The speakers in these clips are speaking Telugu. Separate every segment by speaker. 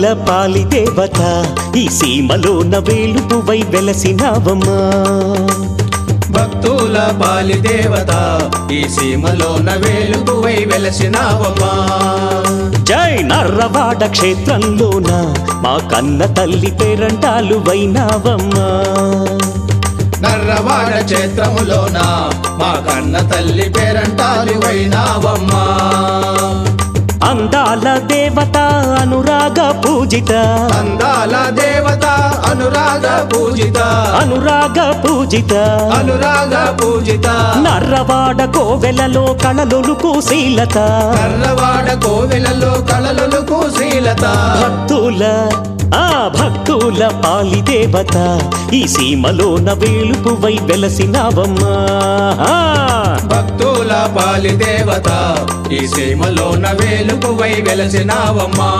Speaker 1: భక్తుల పాలి దేవత ఈ సీమలోన వేలుపువై వెలసినావమ్మా
Speaker 2: భక్తుల పాలి దేవత ఈ సీమలోన వేలుగువై వెలసినావమ్మా
Speaker 1: జై నర్రవాడ క్షేత్రంలోన మా కన్న తల్లి పేరంటాలు వైనావమ్మా
Speaker 2: నర్రవాడ క్షేత్రములోన మా కన్న తల్లి పేరంటాలు వైనావమ్మా
Speaker 1: అందాల దేవత అనురాగ పూజిత
Speaker 2: అందాల దేవత అనురాగ పూజిత
Speaker 1: అనురాగ పూజిత
Speaker 2: అనురాగ పూజిత
Speaker 1: నర్రవాడ కోవెలలో కళలొలుకు శీలత
Speaker 2: నర్రవాడ కోవెలలో కళలు కుశీలత
Speaker 1: భక్తుల ఆ భక్తుల పాలి దేవత ఈ సీమలోన వేలుపువై వెలసినావమ్మా ఆ!
Speaker 2: భక్తుల పాలి దేవత ఈ సీమలోన వేలుగువై వెలసినావమ్మా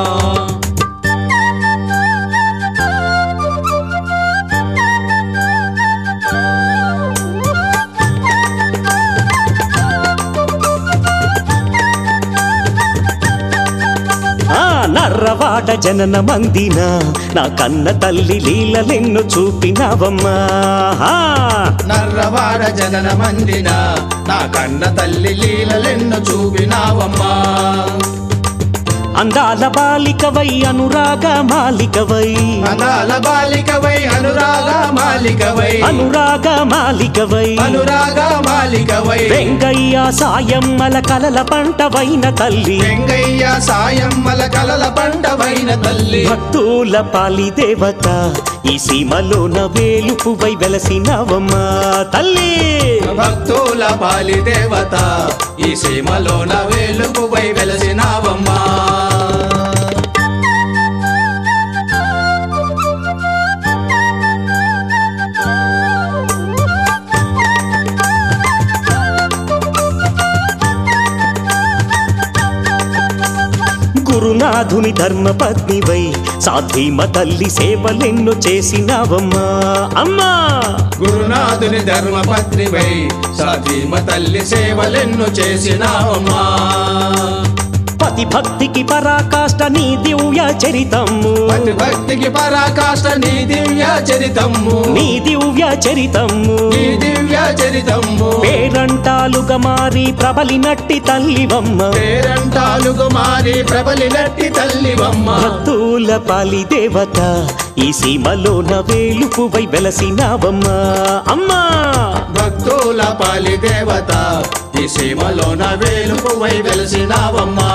Speaker 1: ఆ నర్రవాడ జనన మందిన నా కన్న తల్లి లీలలెన్ను చూపినావమ్మా ఆ!
Speaker 2: నర్రవాడ జనన మందిన నా కన్న తల్లి లీలలెన్ను చూపినావమ్మా
Speaker 1: అందాల బాలికవై అనురాగ మాలికవై
Speaker 2: అనాల బాలికవై అనురాగ మాలికవై
Speaker 1: అనురాగ మాలికవై
Speaker 2: అనురాగ మాలికవై
Speaker 1: వెంగయ్య సాయమ్మల కలల పంటవైన తల్లి
Speaker 2: వెంగయ్య సాయమ్మల కలల పండవైన తల్లి
Speaker 1: భక్తుల పాలి దేవత ఈ సీమలోన వేలుపువై వెలసినవమ్మా తల్లి
Speaker 2: భక్తుల పాలి దేవత ఈ సీమలోన వేలుగువై వెలసినావమ్మా
Speaker 1: గురునాథుని ధర్మపత్నివై సాధ్వీమ తల్లి సేవలెన్నో చేసినావమ్మా అమ్మా
Speaker 2: గురునాథుని ధర్మపత్నివై సతీమ తల్లి సేవలెన్ను చేసినావమ్మా
Speaker 1: పతి భక్తికి పరాకాష్ట నీ దివ్య చరితము
Speaker 2: పతి భక్తికి పరాకాష్ట నీ దివ్య చరితమ్ము
Speaker 1: నీ దివ్య చరితము
Speaker 2: నీ దివ్య చరితమ్ము
Speaker 1: పేరంటాలుగా మారి ప్రబలినట్టి తల్లివమ్మ
Speaker 2: పేరంటాలుగు మారి ప్రబలినట్టి తల్లివమ్మ
Speaker 1: భక్తుల పాలి దేవత ఈ సీమలోన వేలుపువై వెలసినావమ్మా అమ్మా
Speaker 2: భక్తుల పాలి దేవత ఈ సీమలోన వేలుపువై వెలసినావమ్మా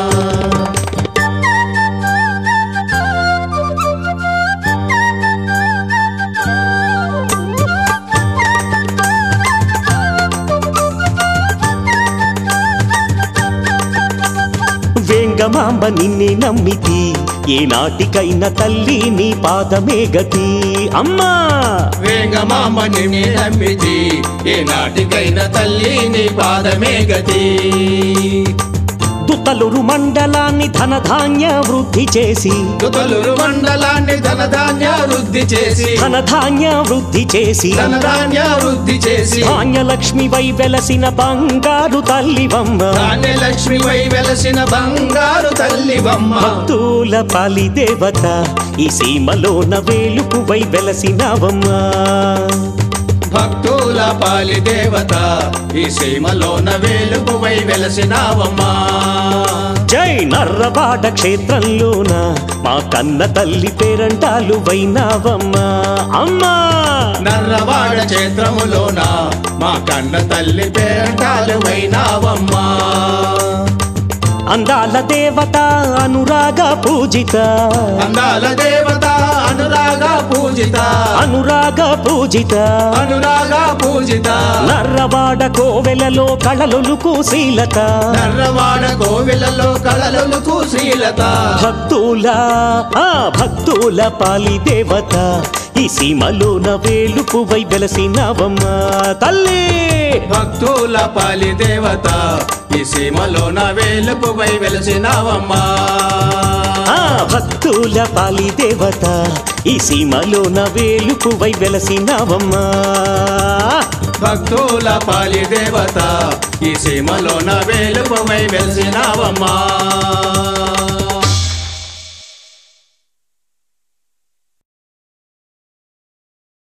Speaker 1: వేంగమాంబ నిన్నే నమ్మితి ఏ నాటికైనా తల్లి నీ పాదమే గతి అమ్మా
Speaker 2: వేగమామని నీ నమ్మితి ఏ నాటికైన తల్లి నీ పాదమే గతి
Speaker 1: దుతలురు మండలాన్ని ధనధాన్య వృద్ధి చేసి
Speaker 2: దుతలురు మండలాన్ని ధనధాన్య వృద్ధి చేసి
Speaker 1: ధనధాన్య వృద్ధి చేసి
Speaker 2: ధనధాన్య వృద్ధి చేసి
Speaker 1: ధాన్యలక్ష్మి వై వెలసిన బంగారు తల్లివమ్మ
Speaker 2: ధాన్యలక్ష్మి వై వెలసిన బంగారు తల్లివమ్మ
Speaker 1: భక్తుల పాలి దేవత ఈ సీమలోన వేలుపు వై వెలసినవమ్మా
Speaker 2: భక్తుల పాలి దేవత ఈ సీమలోన వేలుపువై వెలసినావమ్మా
Speaker 1: జై నర్రవాడ క్షేత్రంలోన మా కన్న తల్లి పేరంటాలు వైనావమ్మా అమ్మా
Speaker 2: నర్రవాడ క్షేత్రములోన మా కన్న తల్లి పేరంటాలు వైనావమ్మా
Speaker 1: అందాల దేవత అనురాగ పూజిత
Speaker 2: అందాల దేవత అనురాగ పూజిత
Speaker 1: అనురాగ పూజిత
Speaker 2: అనురాగ పూజిత
Speaker 1: నర్రవాడ కోవెలలో కళలొలుకు శీలత
Speaker 2: నర్రవాడ కోవిలలో కళలకు శ్రీలత
Speaker 1: భక్తుల ఆ భక్తుల పాలి దేవత ఈ సీమలోన వేలుపు వై వెలసినవమ్మా తల్లి
Speaker 2: భక్తుల పాలి దేవత ఈ సీమలోన వేలుపువై వెలసినావమ్మా
Speaker 1: ఆ భక్తుల పాలి దేవత ఈ సీమలోన వేలుపు వై వెలసినవమ్మా
Speaker 2: భక్తుల పాలి దేవత ఈ సీమలోన వేలుపువై వెలసినావమ్మా